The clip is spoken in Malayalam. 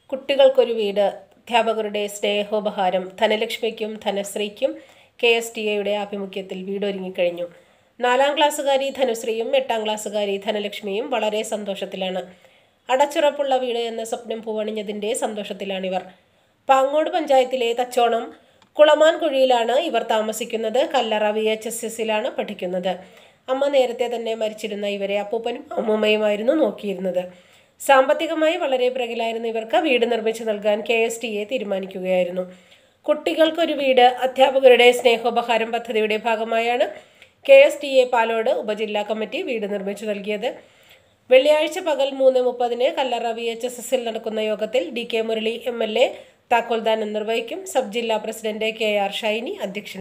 കുട്ടികൾക്കൊരു വീട് അധ്യാപകരുടെ സ്നേഹോപഹാരം ധനലക്ഷ്മിക്കും ധനശ്രീക്കും കെ എസ് ടി എയുടെ ആഭിമുഖ്യത്തിൽ വീടൊരുങ്ങിക്കഴിഞ്ഞു നാലാം ക്ലാസ്സുകാരി ധനുശ്രീയും എട്ടാം ക്ലാസ്സുകാരി ധനലക്ഷ്മിയും വളരെ സന്തോഷത്തിലാണ് അടച്ചുറപ്പുള്ള വീട് എന്ന സ്വപ്നം പൂവണിഞ്ഞതിൻ്റെ സന്തോഷത്തിലാണിവർ പാങ്ങോട് പഞ്ചായത്തിലെ തച്ചോണം കുളമാൻകുഴിയിലാണ് ഇവർ താമസിക്കുന്നത് കല്ലറ വി എച്ച് എസ് എസിലാണ് പഠിക്കുന്നത് അമ്മ നേരത്തെ തന്നെ മരിച്ചിരുന്ന ഇവരെ അപ്പൂപ്പനും അമ്മൂമ്മയുമായിരുന്നു നോക്കിയിരുന്നത് സാമ്പത്തികമായി വളരെ പിറകിലായിരുന്ന ഇവർക്ക് വീട് നിർമ്മിച്ചു നൽകാൻ കെ എസ് ടി എ തീരുമാനിക്കുകയായിരുന്നു കുട്ടികൾക്കൊരു വീട് അധ്യാപകരുടെ സ്നേഹോപഹാരം പദ്ധതിയുടെ ഭാഗമായാണ് K S T A Palode ഉപജില്ലാ കമ്മിറ്റി വീട് നിർമ്മിച്ചു നൽകിയത് വെള്ളിയാഴ്ച പകൽ മൂന്ന് മുപ്പതിന് കല്ലറ വി എച്ച് എസ് എസിൽ നടക്കുന്ന യോഗത്തിൽ D K Murali M L A താക്കോൽദാനം നിർവഹിക്കും സബ് ജില്ലാ പ്രസിഡന്റ് കെ ആർ ഷൈനി അധ്യക്ഷൻ